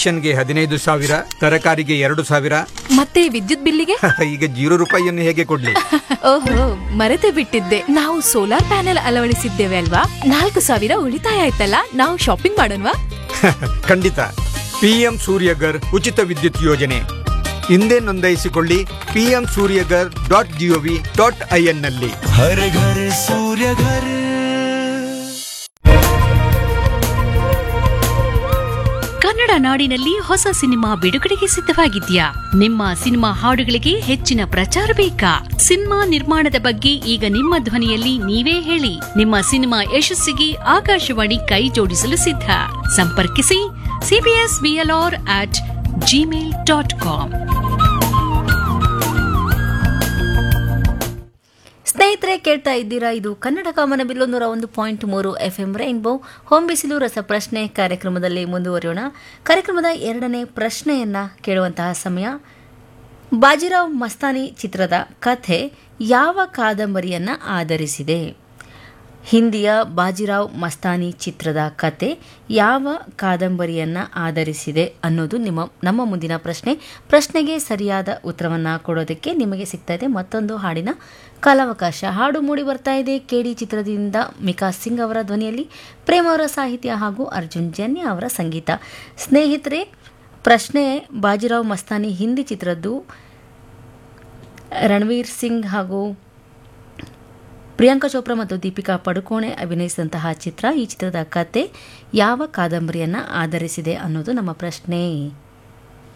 ರೇಷನ್ಗೆ ಹದಿನೈದು ಸಾವಿರ ತರಕಾರಿಗೆ ಎರಡು ಸಾವಿರ ಮತ್ತೆ ವಿದ್ಯುತ್ ಬಿಲ್ಲಿಗೆ ಈಗ ಜೀರೋ ರೂಪಾಯಿಯನ್ನು ಹೇಗೆ ಕೊಡ್ಲಿ ಓಹೋ ಮರೆತೇ ಬಿಟ್ಟಿದ್ದೆ ನಾವು ಸೋಲಾರ್ ಪ್ಯಾನೆಲ್ ಅಳವಡಿಸಿದ್ದೇವೆ ಅಲ್ವಾ ನಾಲ್ಕು ಸಾವಿರ ಉಳಿತಾಯ ಆಯ್ತಲ್ಲ ನಾವು ಶಾಪಿಂಗ್ ಮಾಡೋಣವಾ ಖಂಡಿತ ಪಿಎಂ ಸೂರ್ಯಗರ್ ಉಚಿತ ವಿದ್ಯುತ್ ಯೋಜನೆ ಹಿಂದೆ ನೋಂದಾಯಿಸಿಕೊಳ್ಳಿ PM Suryaghar dot gov dot in ನಲ್ಲಿ हर घर सूर्य घर ಕನ್ನಡ ನಾಡಿನಲ್ಲಿ ಹೊಸ ಸಿನಿಮಾ ಬಿಡುಗಡೆಗೆ ಸಿದ್ಧವಾಗಿದ್ಯಾ ನಿಮ್ಮ ಸಿನಿಮಾ ಹಾಡುಗಳಿಗೆ ಹೆಚ್ಚಿನ ಪ್ರಚಾರ ಬೇಕಾ ಸಿನಿಮಾ ನಿರ್ಮಾಣದ ಬಗ್ಗೆ ಈಗ ನಿಮ್ಮ ಧ್ವನಿಯಲ್ಲಿ ನೀವೇ ಹೇಳಿ ನಿಮ್ಮ ಸಿನಿಮಾ ಯಶಸ್ಸಿಗೆ ಆಕಾಶವಾಣಿ ಕೈ ಜೋಡಿಸಲು ಸಿದ್ಧ ಸಂಪರ್ಕಿಸಿ CBS BLR at Gmail dot com ಸ್ನೇಹಿತರೆ ಕೇಳ್ತಾ ಇದ್ದೀರಾ ಇದು ಕನ್ನಡ ಕಾಮನಬಿಲ್ಲು ನೂರ ಒಂದು ಪಾಯಿಂಟ್ ಮೂರು ಎಫ್ ಎಂ ರೈನ್ಬೋ ಹೊಂಬಿಸಿಲು ರಸಪ್ರಶ್ನೆ ಕಾರ್ಯಕ್ರಮದಲ್ಲಿ ಮುಂದುವರಿಯೋಣ ಕಾರ್ಯಕ್ರಮದ ಎರಡನೇ ಪ್ರಶ್ನೆಯನ್ನ ಕೇಳುವಂತಹ ಸಮಯ ಬಾಜಿರಾವ್ ಮಸ್ತಾನಿ ಚಿತ್ರದ ಕಥೆ ಯಾವ ಕಾದಂಬರಿಯನ್ನ ಆಧರಿಸಿದೆ ಹಿಂದಿಯ ಬಾಜಿರಾವ್ ಮಸ್ತಾನಿ ಚಿತ್ರದ ಕತೆ ಯಾವ ಕಾದಂಬರಿಯನ್ನ ಆಧರಿಸಿದೆ ಅನ್ನೋದು ನಿಮ್ಮ ನಮ್ಮ ಮುಂದಿನ ಪ್ರಶ್ನೆ ಪ್ರಶ್ನೆಗೆ ಸರಿಯಾದ ಉತ್ತರವನ್ನು ಕೊಡೋದಕ್ಕೆ ನಿಮಗೆ ಸಿಗ್ತಾ ಇದೆ ಮತ್ತೊಂದು ಹಾಡಿನ ಕಾಲಾವಕಾಶ ಹಾಡು ಮೂಡಿ ಬರ್ತಾ ಇದೆ ಕೆಡಿ ಚಿತ್ರದಿಂದ ಮಿಕಾ ಸಿಂಗ್ ಅವರ ಧ್ವನಿಯಲ್ಲಿ ಪ್ರೇಮ್ ಅವರ ಸಾಹಿತ್ಯ ಹಾಗೂ ಅರ್ಜುನ್ ಜನ್ಯ ಅವರ ಸಂಗೀತ ಸ್ನೇಹಿತರೆ ಪ್ರಶ್ನೆ ಬಾಜಿರಾವ್ ಮಸ್ತಾನಿ ಹಿಂದಿ ಚಿತ್ರದ್ದು ರಣವೀರ್ ಸಿಂಗ್ ಹಾಗೂ ಪ್ರಿಯಾಂಕಾ ಚೋಪ್ರಾ ಮತ್ತು ದೀಪಿಕಾ ಪಡುಕೋಣೆ ಅಭಿನಯಿಸಿದಂತಹ ಚಿತ್ರ ಈ ಚಿತ್ರದ ಕತೆ ಯಾವ ಕಾದಂಬರಿಯನ್ನು ಆಧರಿಸಿದೆ ಅನ್ನೋದು ನಮ್ಮ ಪ್ರಶ್ನೆ